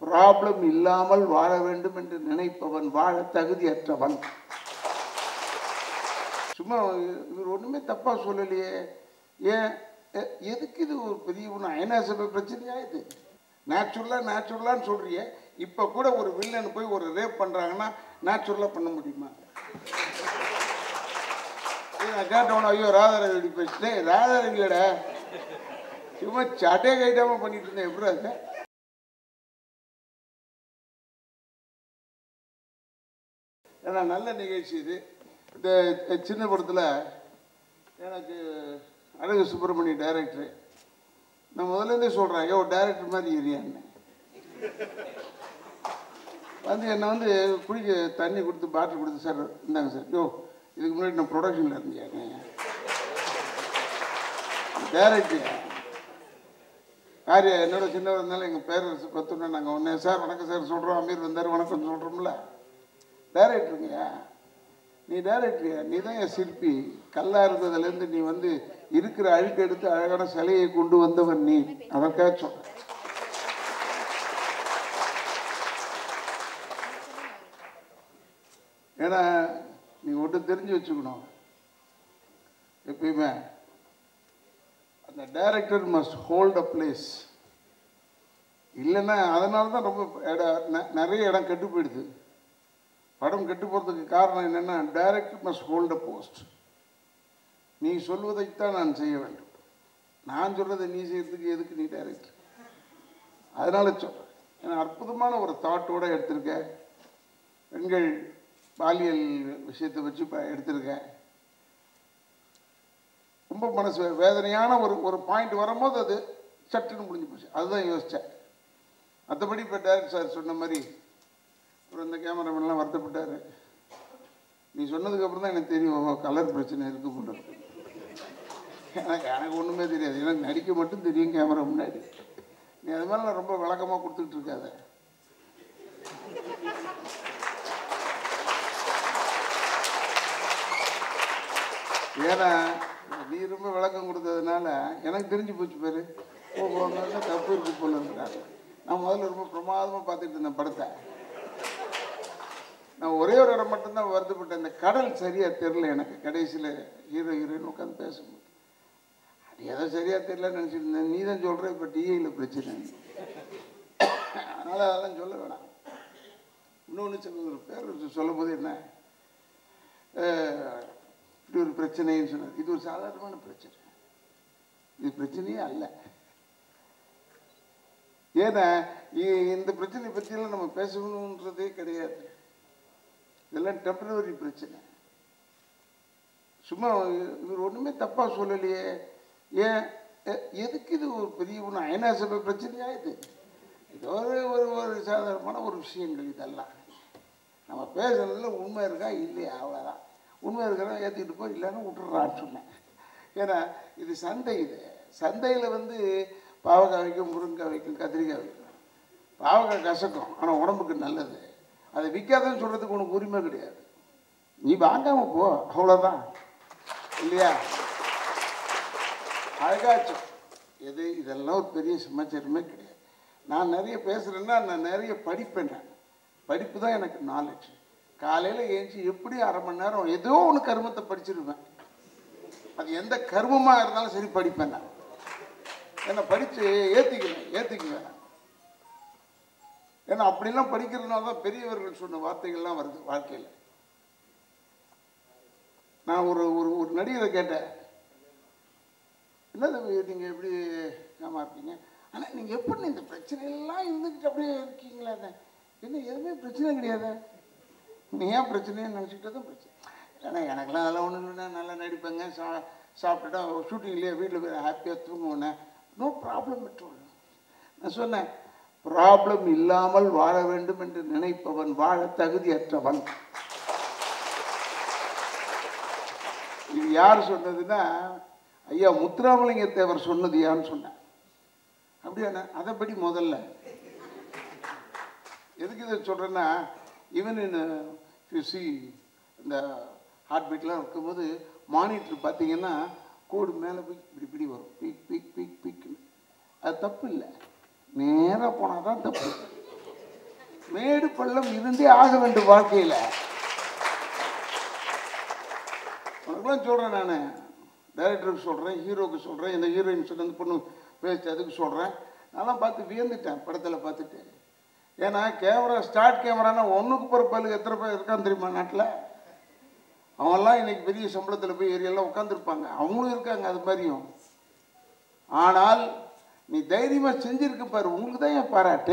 problem இல்லாமல் வாழ வேண்டும் என்று நினைப்பவன் வாழ தகுதியற்றவன் சும்மா இவர் ஒன்றுமே தப்பாக சொல்லலையே ஏன் எ- எதுக்கு இது ஒரு பெரிய ஒன்று அயனாசபை பிரச்சனையா இது நேச்சுரலாக நேச்சுரலான்னு சொல்றியே இப்போ கூட ஒரு வில்லன் போய் ஒரு ரேப் பண்ணுறாங்கன்னா நேச்சுரலாக பண்ண முடியுமா ஏய், நான் கேட்டவன ஐயோ ராதாரவி இப்படி பேசிட்டேன் ராதாரவி இல்லைடா சும்மா சட்டே கைட்டாமல் பண்ணிட்டு இருந்தேன் எப்படி அது ஏன்னா நல்ல நிகழ்ச்சி இது இந்த சின்ன படத்தில் எனக்கு அழகு சுப்பிரமணிய டைரக்டர் நான் முதல்ல இருந்தே சொல்கிறேன் ஐயோ டைரக்டர் மாதிரி ஏரியான்னு வந்து என்னை வந்து குடிக்க தண்ணி கொடுத்து பாட்டில் கொடுத்து சார் இந்தாங்க சார் யோ இதுக்கு முன்னாடி நான் ப்ரொடக்ஷனில் இருந்தேன் டைரக்டர் யார் என்னோட சின்னவர் இருந்தாலும் எங்கள் பேரரசு பத்துனா நாங்கள் ஒன்றே சார் வணக்கம் சார் சொல்கிறோம் அமீர் வந்தார் வணக்கம் சொல்கிறோம்ல டைரக்டருங்கய்யா நீ டைரக்டரியா நீ தான் என் சிற்பி கல்லா இருந்ததுலேருந்து நீ வந்து இருக்கிற அழுக்கு எடுத்து அழகான சிலையை கொண்டு வந்தவன் நீ அதற்காக சொல்றேன் ஏன்னா நீ ஒன்று தெரிஞ்சு வச்சுக்கணும் எப்பயுமே அந்த director must hold a place இல்லைன்னா அதனால தான் ரொம்ப இடம் நெ- நிறைய இடம் கெட்டு போயிடுது படம் கெட்டு போகிறதுக்கு காரணம் என்னென்னா director must hold a post நீ சொல்வதைத்தான் நான் செய்ய வேண்டும் நான் சொல்றதை நீ செய்யறதுக்கு எதுக்கு நீ டைரக்டர் அதனால சொல்கிறேன் ஏன்னா அற்புதமான ஒரு தாட்டோட எடுத்திருக்க பெண்கள் பாலியல் விஷயத்தை வச்சு இப்போ எடுத்திருக்க ரொம்ப மனசு வே- வேதனையான ஒரு ஒரு பாயிண்ட் வரும்போது அது சட்டுன்னு முடிஞ்சு போச்சு அதுதான் யோசித்தேன் மற்றபடி இப்போ டேரக்டர் சார் சொன்ன மாதிரி அப்புறம் இந்த கேமராமேன்லாம் வருத்தப்பட்டார் நீ சொன்னதுக்கு அப்புறம் தான் எனக்கு தெரியும் ஓஹோ கலர் பிரச்சனை இருக்கு போல இருக்கு எனக்கு எனக்கு ஒன்றுமே தெரியாது எனக்கு நடிக்க மட்டும் தெரியும் கேமரா முன்னாடி நீ அது மாதிரி நான் ரொம்ப விளக்கமாக கொடுத்துக்கிட்டு இருக்காத ஏன்னா நீ ரொம்ப விளக்கம் கொடுத்ததுனால எனக்கு தெரிஞ்சு போச்சு பேர் ஓஹோ அங்கே தப்பு இருக்கு போல இருக்கிறாங்க நான் முதல்ல ரொம்ப பிரமாதமாக பார்த்துட்டு இருந்தேன் படத்தை நான் ஒரே ஒரு இடம் மட்டும்தான் வருத்தப்பட்டேன் இந்த கடல் சரியாக தெரில எனக்கு கடைசியில் ஹீரோ ஹீரோயின் உட்காந்து பேசும்போது அது ஏதோ சரியாக தெரியலன்னு நினச்சிட்டு இருந்தேன் நீ தான் சொல்கிற இப்போ டிஐயில் பிரச்சனை அதனால் அதெல்லாம் சொல்ல வேணாம் இன்னொன்று சொல்ல ஒரு பேர் சொல்லும் போது என்ன அஹ், இப்படி ஒரு பிரச்சனைன்னு சொன்னார் இது ஒரு சாதாரணமான பிரச்சனை இது பிரச்சனையே அல்ல ஏன்னா இ- இந்த பிரச்சனை பற்றியெல்லாம் நம்ம பேசணுன்றதே கிடையாது இதெல்லாம் டெம்பரவரி பிரச்சனை சும்மா இவர் ஒன்றுமே தப்பாக சொல்லலையே ஏன் எ- எதுக்கு இது ஒரு பெரிய ஒன்று அயனாசபை பிரச்சனையா இது இது ஒரு ஒரு ஒரு சாதாரணமான ஒரு விஷயங்கள் இதெல்லாம் நம்ம பேசுறதுல உண்மை இருக்கா இல்லையா அவ்வளோதான் உண்மை இருக்கிறத ஏற்றிக்கிட்டு போய் இல்லைன்னு விட்டுறான்னு சொன்னேன் ஏன்னா இது சந்தை இது சந்தையில் வந்து பாவக்காய் வைக்கும் முருங்கைக்காய் வைக்கும் கத்திரிக்காய் வைக்கும் பாவக்காய் கசக்கும் ஆனால் உடம்புக்கு நல்லது அதை விற்காதன்னு சொல்கிறதுக்கு உனக்கு உரிமை கிடையாது நீ வாங்காம போ அவ்வளோதான் இல்லையா அழகாச்சும் எது இதெல்லாம் ஒரு பெரிய சமாச்சாரமே கிடையாது நான் நிறைய பேசுகிறேன்னா நான் நிறைய படிப்பேன் நான் படிப்பு தான் எனக்கு நாலேஜ் காலையில் ஏஞ்சி எப்படி அரை மணி நேரம் ஏதோ ஒன்று கர்மத்தை படிச்சிருவேன் அது எந்த கர்மமாக இருந்தாலும் சரி படிப்பேன் நான் என்னை படித்து ஏற்றிக்குவேன் ஏற்றிக்குவேன் ஏன்னா அப்படிலாம் படிக்கிறதுனால தான் பெரியவர்கள் சொன்ன வார்த்தைகள்லாம் வருது வாழ்க்கையில் நான் ஒரு ஒரு ஒரு நடிகரை கேட்டேன் என்ன தம்பி நீங்கள் எப்படி ஏமா இருக்கீங்க ஆனால் நீங்கள் எப்படி இந்த பிரச்சனையெல்லாம் இருந்துக்கிட்டு அப்படியே இருக்கீங்களா என்ன என்ன எதுவுமே பிரச்சனை கிடையாது நீ ஏன் பிரச்சனைன்னு நினச்சிக்கிட்டு தான் பிரச்சனை ஏன்னா எனக்கெல்லாம் அதெல்லாம் ஒன்றும் இல்லைண்ணா நல்லா நடிப்பேங்க சா சாப்பிட்டுட்டா ஷூட்டிங்லேயே வீட்டில் போய் ஹாப்பியாக தூங்குவேன் நோ ப்ராப்ளம் பெற்றோம் நான் சொன்னேன் ப்ராப்ளம் இல்லாமல் வாழ வேண்டும் என்று நினைப்பவன் வாழ தகுதியற்றவன் இது யார் சொன்னதுன்னா ஐயா முத்துராமலிங்க தேவர் சொன்னது யான்னு சொன்னேன் அப்படியாண்ணா அதைப்படி முதல்ல எதுக்கு இதை சொல்கிறேன்னா ஈவன் இன் யூ சி இந்த ஹார்ட் பீட்லாம் இருக்கும்போது மானிட்டர் பார்த்தீங்கன்னா கோடு மேலே போய் இப்படி இப்படி வரும் பீக் பீக் பீக் பீக்னு அது தப்பு இல்லை நேராக போனால் தான் தப்பு மேடு பள்ளம் இருந்தே ஆக வேண்டும் வாழ்க்கையில் உனக்குலாம் சொல்கிறேன் நான் டைரக்டருக்கு சொல்கிறேன் ஹீரோக்கு சொல்கிறேன் இந்த ஹீரோயின் சொன்ன அந்த பொண்ணு பேச்சு அதுக்கு சொல்கிறேன் நான்லாம் பார்த்து வியந்துட்டேன் படத்தில் பார்த்துட்டு ஏன்னா கேமரா ஸ்டார்ட் கேமரானா ஒன்றுக்கு போகிற பல்லு எத்தனை பேர் இருக்கான்னு தெரியுமா நாட்டில் அவங்கெல்லாம் இன்னைக்கு பெரிய சம்பளத்தில் போய் ஏரியெல்லாம் உட்காந்துருப்பாங்க அவங்களும் இருக்காங்க அது மாதிரியும் ஆனால் நீ தைரியமாக செஞ்சிருக்க பாரு உங்களுக்கு தான் என் பாராட்டு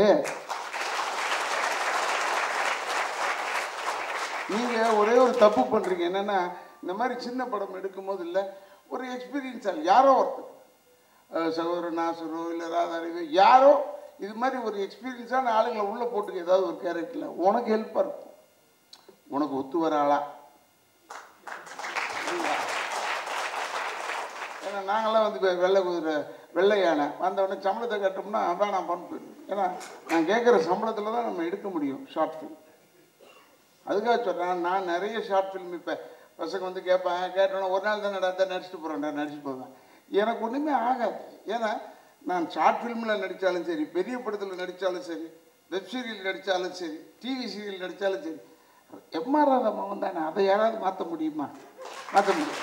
நீங்கள் ஒரே ஒரு தப்பு பண்ணுறீங்க என்னென்னா இந்த மாதிரி சின்ன படம் எடுக்கும்போது இல்லை ஒரு எக்ஸ்பீரியன்ஸாக யாரோ ஒருத்தர் அஹ் சகோதரர் நாசரோ இல்லை ராதாரவி யாரோ இது மாதிரி ஒரு எக்ஸ்பீரியன்ஸான ஆளுங்களை உள்ளே போட்டுக்க ஏதாவது ஒரு கேரக்டரில் உனக்கு ஹெல்ப்பாக இருக்கும் உனக்கு ஒத்து வர ஆளா ஏன்னா நாங்களாம் வந்து வெ- வெள்ளை குதிரை வெள்ளை யானை வந்த உடனே சம்பளத்தை கட்டோம்னா வேணாம் பண்ண போயிடுது ஏன்னா நான் கேட்குற சம்பளத்தில் தான் நம்ம எடுக்க முடியும் ஷார்ட் ஃபிலிம் அதுக்காக சொல்கிறேன் நான் நிறைய ஷார்ட் ஃபிலிம் இப்போ பசங்க வந்து கேட்பாங்க கேட்டோன்னே ஒரு நாள் தான் நடத்த நடிச்சுட்டு போகிறேன்டா நடிச்சுட்டு போவேன் எனக்கு ஒன்றுமே ஆகாது ஏன்னா நான் ஷார்ட் ஃபிலிமில் நடித்தாலும் சரி பெரிய படத்தில் நடித்தாலும் சரி வெப் சீரியல் நடித்தாலும் சரி டிவி சீரியல் நடித்தாலும் சரி எம்ஆர் ராதா மகன் தானே அதை யாராவது மாற்ற முடியுமா மாற்ற முடியும்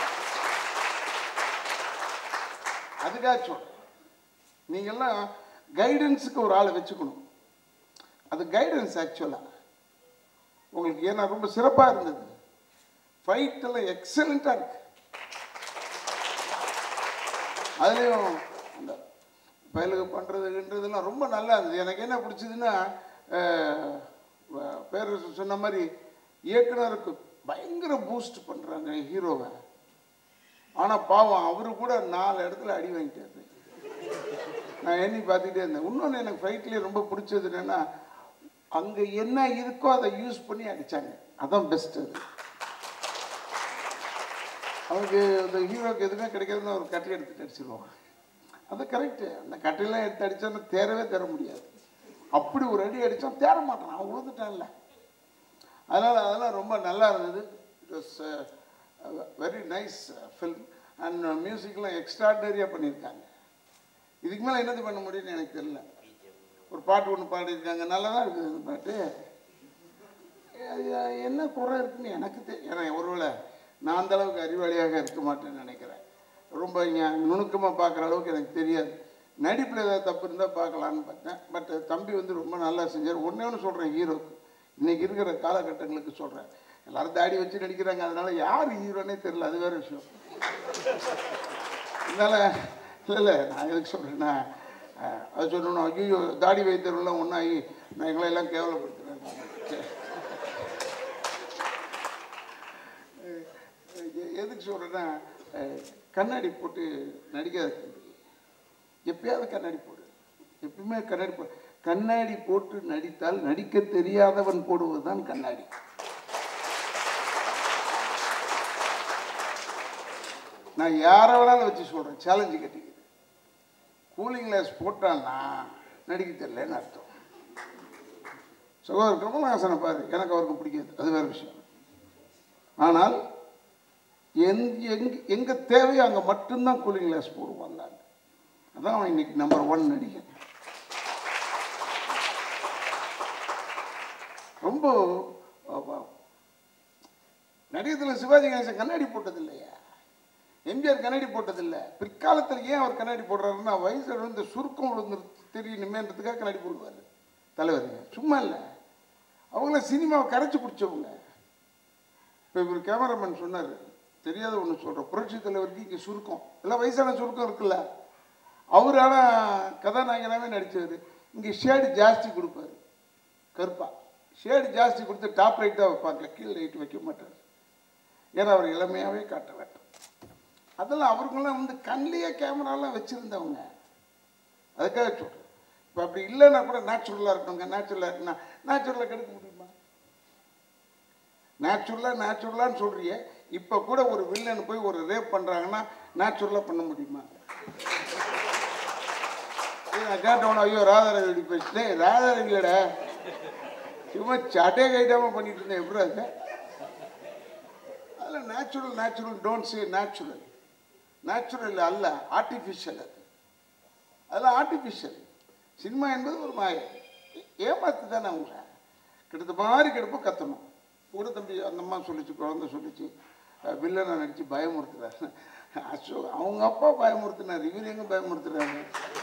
அதுக்காக சொல்கிறேன் நீங்கள்லாம் கைடன்ஸுக்கு ஒரு ஆளை வச்சுக்கணும் அது கைடன்ஸ் ஆக்சுவலாக உங்களுக்கு ஏன்னா ரொம்ப சிறப்பாக இருந்தது ஃபைட்டெல்லாம் எக்ஸலண்ட்டாக இருக்கு அதுலேயும் அந்த பயலுக்கு பண்ணுறதுன்றதெல்லாம் ரொம்ப நல்லா இருந்தது எனக்கு என்ன பிடிச்சதுன்னா அஹ், வ- பேர் சொன்ன மாதிரி இயக்குனருக்கு பயங்கர பூஸ்ட் பண்ணுறாங்க ஹீரோவை ஆனால் பாவம் அவரு கூட நாலு இடத்துல அடி வாங்கிட்டாரு நான் எண்ணி பார்த்துக்கிட்டே இருந்தேன் இன்னொன்று எனக்கு ஃபைட்லேயே ரொம்ப பிடிச்சது என்னென்னா அங்கே என்ன இருக்கோ அதை யூஸ் பண்ணி அடித்தாங்க அதான் பெஸ்ட் அது அவனுக்கு அந்த ஹீரோக்கு எதுவுமே கிடைக்காதுன்னு ஒரு கட்டை எடுத்துட்டு அடிச்சிருவான் அது கரெக்டு அந்த கட்டையெல்லாம் எடுத்து அடித்தோன்னா தேரவே தேர முடியாது அப்படி ஒரு அடி அடித்தான் தேர மாட்டான் அவன் விழுந்துட்டான்ல அதனால் அதெல்லாம் ரொம்ப நல்லா இருந்தது it was very nice film and மியூசிக்லாம் எக்ஸ்ட்ராடனரியாக பண்ணியிருக்காங்க இதுக்கு மேலே என்னது பண்ண முடியும்னு எனக்கு தெரியல ஒரு பாட்டு ஒன்று பாடியிருக்காங்க நல்லா தான் இருக்குது அந்த பாட்டு அது என்ன குறை இருக்குன்னு எனக்கு தெரியும் ஏன்னா ஒருவேளை நான் அந்த அளவுக்கு அறிவாளியாக இருக்க மாட்டேன்னு நினைக்கிறேன் ரொம்ப இங்கே நுணுக்கமாக பார்க்குற அளவுக்கு எனக்கு தெரியாது நடிப்பில் ஏதாவது தப்பு இருந்தால் பார்க்கலான்னு பார்த்தேன் பட் தம்பி வந்து ரொம்ப நல்லா செஞ்சார் ஒன்றே ஒன்று சொல்கிறேன் ஹீரோக்கு இன்றைக்கி இருக்கிற காலகட்டங்களுக்கு சொல்கிறேன் எல்லாரும் தாடி வச்சு நடிக்கிறாங்க அதனால யார் ஹீரோனே தெரியல அது வேறு விஷயம் அதனால் இல்லை இல்லை நான் எதுக்கு சொல்கிறேன்னா அஹ், அது சொல்லணும் ஐயோ தாடி வைத்தவர்கள்லாம் ஒன்றாகி நான் எங்களை எல்லாம் கேவலப்படுத்துகிறேன் எ- எதுக்கு சொல்கிறேன்னா கண்ணாடி போட்டு நடிக்காத தம்பி எப்பயாவது கண்ணாடி போடு எப்பயுமே கண்ணாடி போ கண்ணாடி போட்டு நடித்தால் நடிக்க தெரியாதவன் போடுவது தான் கண்ணாடி நான் யாரை வேணாலும் வச்சு சொல்கிறேன் சேலஞ்சு கட்டிக்கிது கூலிங் கிளாஸ் போட்டான்னா நடிக்க தெரியலன்னு அர்த்தம் சகோதரர் கமலஹாசனை பாரு எனக்கு அவருக்கு பிடிக்காது அது வேறு விஷயம் ஆனால் எங் எங் எங்கே தேவையோ அங்கே மட்டும்தான் கூலிங் கிளாஸ் போடுவாங்க அதான் அவன் இன்னைக்கு நம்பர் ஒன் நடிகன் ரொம்ப அஹ், நடிகத்தில் சிவாஜி கணேசன் கண்ணாடி போட்டது இல்லையா எம்ஜிஆர் கண்ணாடி போட்டதில்லை பிற்காலத்தில் ஏன் அவர் கண்ணாடி போடுறாருன்னா வயசில் விழுந்த சுருக்கம் விழுந்து தெரியணுமேன்றதுக்காக கண்ணாடி போடுவார் தலைவர் சும்மா இல்லை அவங்களாம் சினிமாவை கரைச்சி பிடிச்சவங்க இப்போ இவர் கேமராமேன் சொன்னார் தெரியாத ஒன்று சொல்கிறேன் புரட்சி தலைவருக்கு இங்கே சுருக்கம் எல்லாம் வயசான சுருக்கம் இருக்குல்ல அவர் ஆனால் கதாநாயகனாகவே நடித்தவர் இங்கே ஷேடு ஜாஸ்தி கொடுப்பாரு கருப்பா ஷேடு ஜாஸ்தி கொடுத்து டாப் ரைட்டாக வைப்பாங்க கீழ் ரைட் வைக்க மாட்டார் ஏன்னா அவர் இளமையாகவே காட்ட வேண்டும் அதெல்லாம் அவருங்கெல்லாம் வந்து கண்ணிலேயே கேமராலாம் வச்சுருந்தவங்க அதுக்காக சொல்கிறேன் இப்போ அப்படி இல்லைன்னா கூட நேச்சுரலாக இருக்கணுங்க நேச்சுரலாக இருக்குன்னா நேச்சுரலாக கெடுக்க முடியுமா நேச்சுரலாக நேச்சுரலான்னு சொல்றியே இப்போ கூட ஒரு வில்லன் போய் ஒரு ரேப் பண்ணுறாங்கன்னா நேச்சுரலாக பண்ண முடியுமா ஏய், நான் கேட்டவன ஐயோ ராதாரவி இப்படி பேசிட்டேன் ராதாரவிலடா சும்மா சட்டே கைட்டாமல் பண்ணிட்டு இருந்தேன் எப்படி அது அதில் natural natural don't say natural natural அல்ல ஆர்டிஃபிஷியல் அது அதெல்லாம் ஆர்டிஃபிஷியல் சினிமா என்பது ஒரு மாய ஏமாத்து தானே அவங்க கெடுத்த மாதிரி கெடுப்ப கத்தணும் ஒரு தம்பி அந்த அம்மா சொல்லிச்சு குழந்தை சொல்லிச்சு அஹ் வில்லனை நடித்து பயமுறுத்துறாரு அசோ அவங்க அப்பா பயமுறுத்தினார் இவர் எங்கே பயமுறுத்துறாரு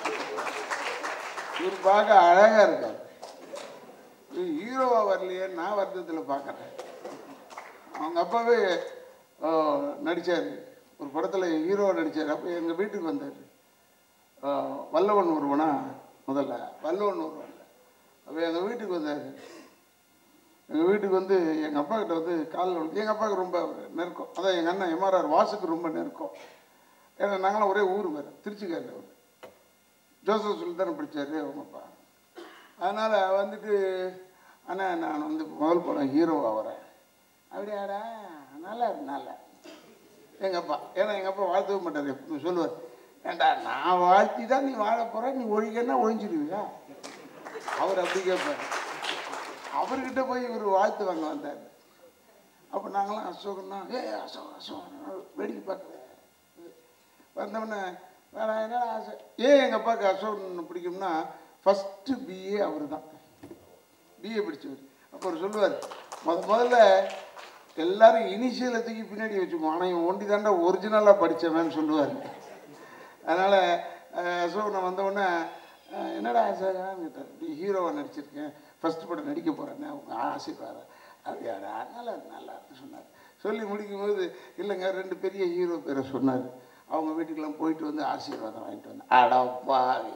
இவர் பார்க்க அழகாக இருக்கார் இவர் ஹீரோவாக வரலையே நான் வருத்தத்தில் பார்க்குறேன் அவங்க அப்பாவே நடித்தார் ஒரு படத்தில் ஹீரோவாக நடித்தார் அப்போ எங்கள் வீட்டுக்கு வந்தார் வல்லவன் ஒருவனா முதல்ல வல்லவன் ஒருவன் அப்போ எங்கள் வீட்டுக்கு வந்தார் எங்கள் வீட்டுக்கு வந்து எங்கள் அப்பா கிட்ட வந்து காலில் விழுந்து எங்கள் அப்பாவுக்கு ரொம்ப நெருக்கம் அதான் எங்கள் அண்ணன் எம்ஆர்ஆர் வாசுக்கு ரொம்ப நெருக்கம் ஏன்னா நாங்களாம் ஒரே ஊர் வேறு திருச்சிக்காரில் அவர் ஜோசப் சொல்லி தானே படித்தார் அவங்க அப்பா அதனால் வந்துட்டு அண்ணா நான் வந்து முதல் படம் ஹீரோவாக வரேன் அப்படியாடா நல்லா இருக்கு நல்லா எங்கள் அப்பா ஏன்னா எங்கள் அப்பா வாழ்த்தவே மாட்டார் எப்பவுமே சொல்லுவார் ஏண்டா நான் வாழ்த்தி தான் நீ வாழ போகிற நீ ஒழிக்கன்னா ஒழிஞ்சிடுவியா அவர் அப்படி கேட்பார் அவர்கிட்ட போய் இவர் வாழ்த்து வாங்க வந்தார் அப்போ நாங்களாம் அசோகன்னா ஏ அசோக் அசோக் வேடிக்கை பார்க்குறேன் வந்தவொடனே வேற என்ன ஆசை ஏன் எங்கள் அப்பாவுக்கு அசோகன் பிடிக்கும்னா ஃபஸ்ட்டு பிஏ அவர் தான் பிஏ படித்தவர் அப்போ அவர் சொல்லுவார் முத முதல்ல எல்லாரும் இனிஷியலை தூக்கி பின்னாடி வச்சுக்குவோம் ஆனால் இவன் ஒண்டி தாண்டா ஒரிஜினலாக படித்தவன்னு சொல்லுவார் அதனால் அசோக் நான் வந்தவுடனே அஹ், என்னடா ஆசைன்னு கேட்டார் இப்படி ஹீரோவாக நடிச்சிருக்கேன் ஃபஸ்ட் படம் நடிக்க போகிறேன்னு உங்கள் ஆசீர்வாதம் அப்படியாடா நல்லா இருக்கு, நல்லா இருக்குன்னு சொன்னார் சொல்லி முடிக்கும்போது இல்லைங்க ரெண்டு பெரிய ஹீரோ பேரை சொன்னார் அவங்க வீட்டுக்கெல்லாம் போயிட்டு வந்து ஆசீர்வாதம் வாங்கிட்டு வந்தேன் அடப்பாவி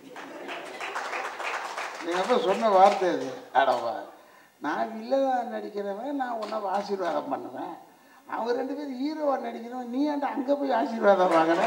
எங்கள் அப்பா சொன்ன வார்த்தை அது அடவா நான் வில்லன் நடிக்கிறவன் நான் உன்னை ஆசீர்வாதம் பண்ணுவேன் அவங்க ரெண்டு பேரும் ஹீரோவாக நடிக்கிறவன் நீ ஏன்டா அங்கே போய் ஆசீர்வாதம் வாங்கின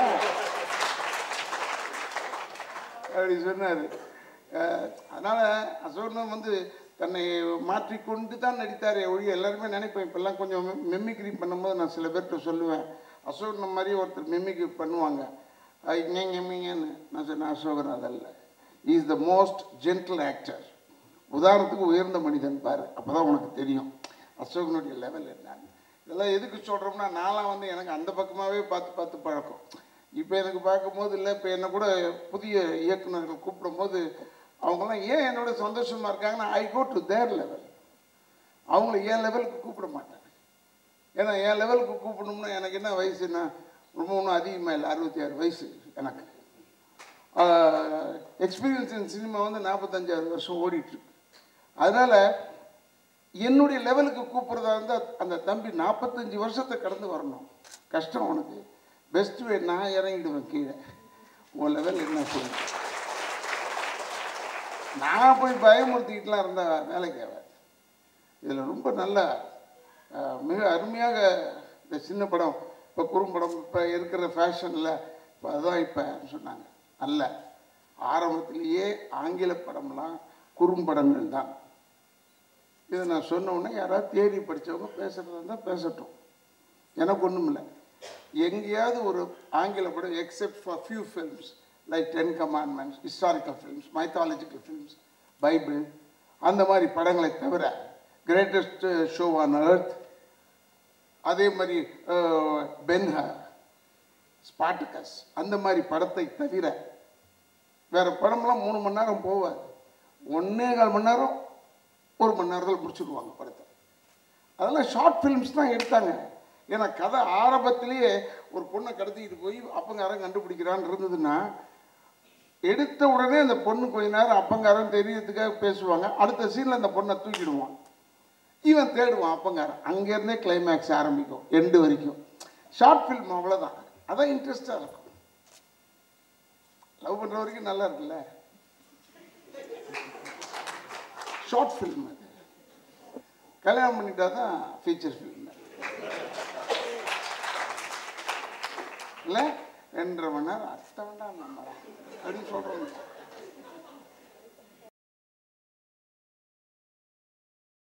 அப்படி சொன்னார் அதனால் அசோகன் வந்து தன்னை மாற்றிக்கொண்டு தான் நடித்தார் ஒழிய எல்லாருமே நினைப்பேன் இப்போல்லாம் கொஞ்சம் மெமிக்ரி பண்ணும்போது நான் சில பேர்கிட்ட சொல்லுவேன் அசோகன் மாதிரி ஒருத்தர் மெமிக்ரி பண்ணுவாங்க நீங்க மீங்கன்னு நான் சொன்னேன் அசோகன் அதல்ல is the most gentle actor உதாரணத்துக்கு உயர்ந்த மனிதன் பாரு அப்போ தான் உனக்கு தெரியும் அசோகனுடைய லெவல் என்னன்னு இதெல்லாம் எதுக்கு சொல்கிறோம்னா நான்லாம் வந்து எனக்கு அந்த பக்கமாகவே பார்த்து பார்த்து பழக்கம் இப்போ எனக்கு பார்க்கும்போது இல்லை இப்போ என்னை கூட புதிய இயக்குனர்கள் கூப்பிடும்போது அவங்களாம் ஏன் என்னோட சந்தோஷமாக இருக்காங்கன்னா ஐ கோ டு தேர் லெவல் அவங்கள என் லெவலுக்கு கூப்பிட மாட்டேன் ஏன்னா என் லெவலுக்கு கூப்பிடணும்னா எனக்கு என்ன வயசுன்னா ரொம்ப ஒன்றும் அதிகமாக இல்லை அறுபத்தி ஆறு வயசு எனக்கு எக்ஸ்பீரியன்ஸ் இன் சினிமா வந்து நாற்பத்தஞ்சாறு வருஷம் ஓடிட்டுருக்கு அதனால் என்னுடைய லெவலுக்கு கூப்பிட்றதா இருந்தால் அந்த தம்பி நாற்பத்தஞ்சு வருஷத்தை கடந்து வரணும் கஷ்டம் உனக்கு பெஸ்ட் வே நான் இறங்கிடுவேன் கீழே உன் லெவல் என்ன சொல்லு நான் போய் பயமுறுத்திக்கிட்டுலாம் இருந்தால் வேலைக்கு ஆகாது இதில் ரொம்ப நல்ல அஹ், மிக அருமையாக இந்த சின்ன படம் இப்போ குறும்படம் இப்போ இருக்கிற ஃபேஷனில் இப்போ அதுதான் இப்போ சொன்னாங்க அல்ல ஆரம்பத்திலேயே ஆங்கில படம்லாம் குறும்படங்கள் தான் இதை நான் சொன்ன உடனே யாராவது தேடி படித்தவங்க பேசுகிறதா இருந்தால் பேசட்டும் எனக்கு ஒன்றும் இல்லை எங்கேயாவது ஒரு ஆங்கில படம் except for few films like ten commandments historical films mythological films Bible அந்த மாதிரி படங்களை தவிர கிரேட்டஸ்ட் ஷோ ஆன் எர்த் அதே மாதிரி பென்ஹா ஸ்பாட்டுகஸ் அந்த மாதிரி படத்தை தவிர வேறு படம்லாம் மூணு மணி நேரம் போவாது ஒன்றே கால் மணி நேரம் ஒரு மணி நேரத்தில் முடிச்சுடுவாங்க படத்தை அதெல்லாம் ஷார்ட் ஃபிலிம்ஸ் தான் எடுத்தாங்க ஏன்னா கதை ஆரம்பத்திலேயே ஒரு பொண்ணை கடத்திக்கிட்டு போய் அப்பங்காரன் கண்டுபிடிக்கிறான்னு இருந்ததுன்னா எடுத்த உடனே அந்த பொண்ணு கொஞ்ச நேரம் அப்பங்காரன் தெரியறதுக்காக பேசுவாங்க அடுத்த சீனில் அந்த பொண்ணை தூக்கிடுவான் இவன் தேடுவான் அப்பங்காரன் அங்கேருந்தே கிளைமேக்ஸ் ஆரம்பிக்கும் எண்டு வரைக்கும் ஷார்ட் ஃபில்ம் அவ்வளோதான் அதான் இன்ட்ரெஸ்டாக இருக்கும் லவ் பண்ணுற வரைக்கும் நல்லா இருக்குல்ல ஷார்ட் ஃபில்ம் அது கல்யாணம் பண்ணிட்டா தான் ஃபீச்சர் ஃபில்ம் இல்லை ரெண்டரை மணி நேரம் அர்த்தம் வேண்டாம் நம்மளா அப்படின்னு சொல்கிறோம்